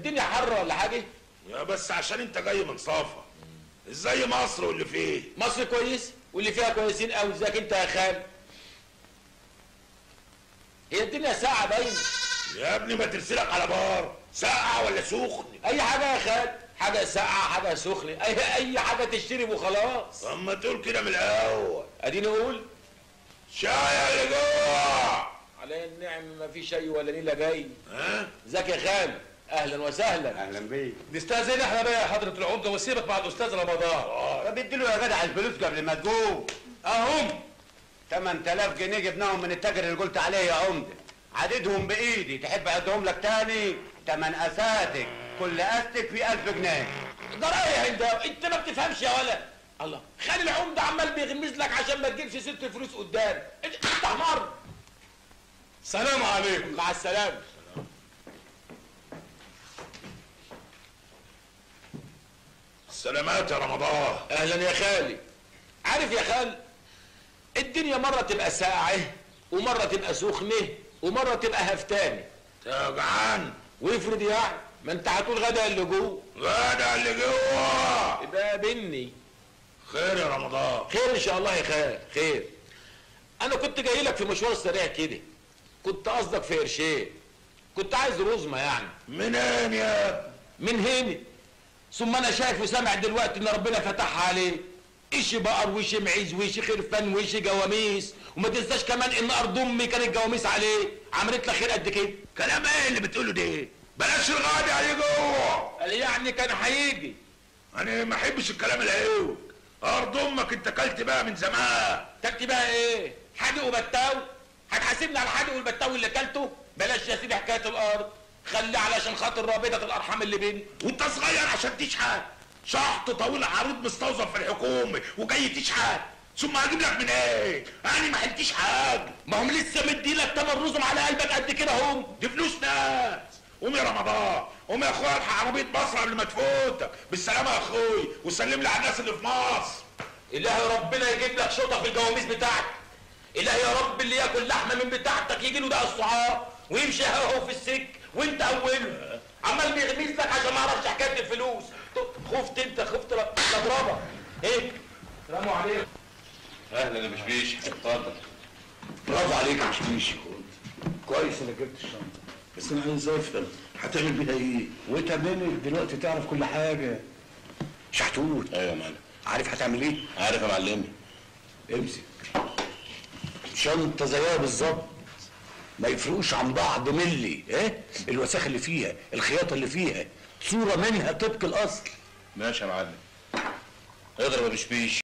الدنيا حر ولا حاجه يا بس عشان انت جاي من صافا ازاي مصر واللي فيه مصر كويس واللي فيها كويسين قوي ازيك انت يا خال هي الدنيا ساعة باين يا ابني ما ترسلك على بار ساقع ولا سخن اي حاجة يا خال حاجة ساقعة حاجة سخنة اي اي حاجة تشتري وخلاص اما تقول كده من الاول اديني اقول شاي اللي جوه على النعم ما في شيء ولا نيلة جاي ها ازيك يا خال اهلا وسهلا اهلا بيك نستاذن احنا بقى يا حضرة العمدة وسيبك مع الأستاذ رمضان طب اديله يا جدع الفلوس قبل ما تقوم أهم 8000 جنيه جبناهم من التاجر اللي قلت عليه يا عمده عددهم بايدي تحب اعدهم لك تاني تمن اساتك كل استك في 1000 جنيه ده رايح انت انت ما بتفهمش يا ولا الله خلي العمدة عمال بيغمز لك عشان ما تجيبش ست الفلوس قدام انت انت حمار سلام عليكم مع السلامة سلامات يا رمضان اهلا يا خالي عارف يا خال الدنيا مرة تبقى ساقعة ومرة تبقى سخنة ومرة تبقى هفتانة يا جعان وافرض يعني ما انت هتقول غدا اللي جوه غدا اللي جوه يبقى بني خير يا رمضان خير ان شاء الله يا خال خير انا كنت جاي لك في مشوار سريع كده كنت قصدك في قرشين كنت عايز رزمه يعني منين يا ابني من هنا ثم انا شايف وسامع دلوقتي ان ربنا فتحها عليه ايش بقر وش معيز وش خرفان وش جواميس وما تنساش كمان ان ارض امي كانت جواميس عليه عملت لك خير قد كده كلام ايه اللي بتقوله ده بلاش الغدا اللي جوه قال يعني كان هيجي انا ما احبش الكلام العيوب ارض امك انت كلت بقى من زمان تكتي بقى ايه حادق وبتاو هتحاسبني على الحادق والبتاو اللي اكلته بلاش يا سيدي حكايه الارض خلي علشان خاطر رابطه الارحام اللي بيني وانت صغير عشان تشحت شحط طويل عريض مستوظف في الحكومه وجاي تشحت ثم هجيب لك من ايه؟ انا ما حلتش حاجه ما هم لسه مديلك تمن رزم على قلبك قد كده هم دي فلوس ناس قوم يا رمضان قوم يا اخويا الحق عربيه مصر قبل ما تفوتك بالسلامه يا اخوي وسلم لي على الناس اللي في مصر الهي ربنا يجيب لك شوطه في الجواميس بتاعتك الهي يا رب اللي ياكل لحمه من بتاعتك يجي له ده الصعاب ويمشي هو في السك وانت اوله عمال بيغمز لك عشان ما اعرفش حكايه الفلوس خفت انت خفت لا لا اضربك ايه سلام عليكم أهلا يا بشبيش اتفضل برافو عليك يا شبيشي كويس انك جبت الشنطه بس انا عايز افهم هتعمل بيها ايه وتمنك دلوقتي تعرف كل حاجه شحتوت أيوة يا معلم عارف هتعمل ايه عارف يا معلمي امسك شنطه زيها بالظبط ما يفرقوش عن بعض ملي ايه الوساخه اللي فيها الخياطه اللي فيها صوره منها طبق الاصل ماشي يا معلم اضرب يا بشبيش